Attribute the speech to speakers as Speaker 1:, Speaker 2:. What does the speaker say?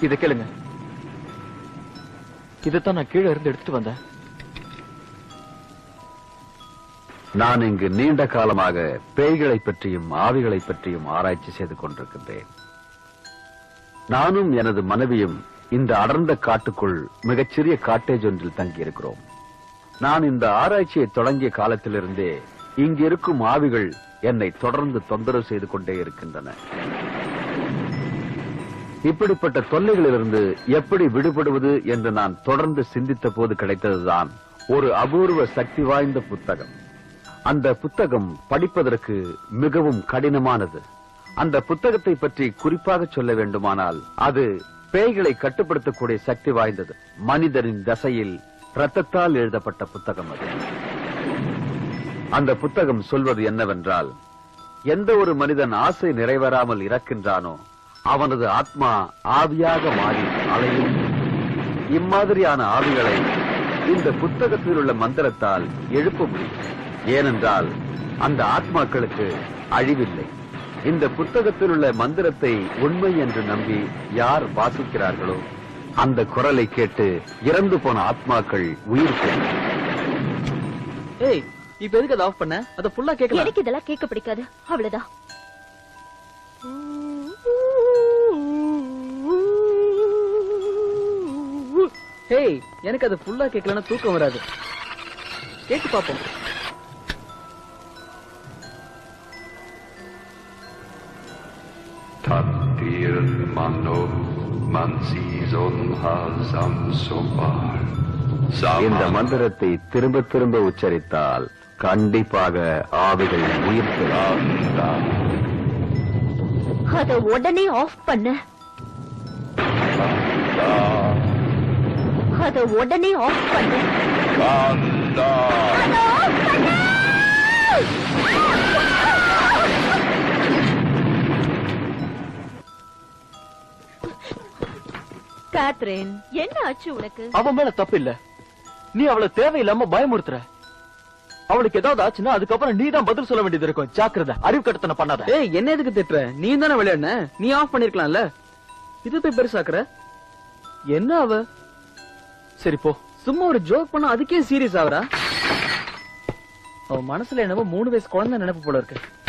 Speaker 1: இத கேளுங்க இதைத்தான் நான் கீழே இருந்து எடுத்துட்டு வந்தேன்
Speaker 2: நான் இங்கு நீண்ட காலமாக பேய்களை பற்றியும் ஆவிகளை பற்றியும் ஆராய்ச்சி செய்து கொண்டிருக்கின்றேன் நானும் எனது மனைவியும் இந்த அடர்ந்த காட்டுக்குள் மிகச்சிறிய காட்டேஜ் ஒன்றில் தங்கியிருக்கிறோம் நான் இந்த ஆராய்ச்சியை தொடங்கிய காலத்திலிருந்தே இங்கு இருக்கும் ஆவிகள் என்னை தொடர்ந்து தொந்தரவு செய்து கொண்டே இருக்கின்றன இப்படிப்பட்ட தொல்லைகளிலிருந்து எப்படி விடுபடுவது என்று நான் தொடர்ந்து சிந்தித்த போது கிடைத்ததுதான் ஒரு அபூர்வ சக்தி வாய்ந்த புத்தகம் அந்த புத்தகம் படிப்பதற்கு மிகவும் கடினமானது அந்த புத்தகத்தை பற்றி குறிப்பாக சொல்ல வேண்டுமானால் அது பேய்களை கட்டுப்படுத்தக்கூடிய சக்தி வாய்ந்தது மனிதனின் தசையில் ரத்தத்தால் எழுதப்பட்ட புத்தகம் அது அந்த புத்தகம் சொல்வது என்னவென்றால் எந்த ஒரு மனிதன் ஆசை நிறைவேறாமல் இறக்கின்றானோ அவனது ஆத்மா ஆவியாக மாறி அலையும் இம்மாதிரியான ஆவிகளை இந்த புத்தகத்தில் உள்ள மந்திரத்தால் எழுப்ப முடியும் ஏனென்றால் அந்த ஆத்மாக்களுக்கு அழிவில்லை இந்த புத்தகத்தில் உள்ள மந்திரத்தை உண்மை என்று நம்பி யார் வாசிக்கிறார்களோ அந்த குரலை கேட்டு இறந்து போன ஆத்மாக்கள் உயிர் பெறும்
Speaker 1: ஏய் இப்ப எதுக்கு அதை ஆஃப் பண்ண அதை ஃபுல்லா கேட்கலாம்
Speaker 3: எனக்கு இதெல்லாம் கேட்க பிடிக்காது அவ்வளவுதான்
Speaker 1: ஏய் எனக்கு அது ஃபுல்லா கேட்கலன்னா தூக்கம் வராது கேட்டு பாப்போம்
Speaker 4: Tapir mano manzison hasam sopar.
Speaker 2: இந்த மந்திரத்தை திரும்ப திரும்ப உச்சரித்தால் கண்டிப்பாக ஆவிகள் உயிர் பெறும்
Speaker 3: அத உடனே ஆஃப் பண்ண அத உடனே ஆஃப் பண்ண அத off பண்ணு! காத்ரின் என்ன ஆச்சு உனக்கு
Speaker 1: அவன் மேல தப்பு இல்ல நீ அவளை தேவையில்லாம பயமுறுத்துற அவளுக்கு ஏதாவது ஆச்சுன்னா அதுக்கப்புறம் நீ தான் பதில் சொல்ல வேண்டியது இருக்கும் ஜாக்கிரதை அறிவு கட்டத்தனை பண்ணாத
Speaker 5: ஏய் என்ன எதுக்கு திட்டுற நீ தானே விளையாடுன நீ ஆஃப் பண்ணிருக்கலாம்ல இது போய் பெருசாக்குற என்ன அவ
Speaker 1: சரி போ
Speaker 5: சும்மா ஒரு ஜோக் பண்ணா அதுக்கே சீரியஸ் ஆகுறா அவ மனசுல என்னவோ மூணு வயசு குழந்தை நினைப்பு போல இருக்கு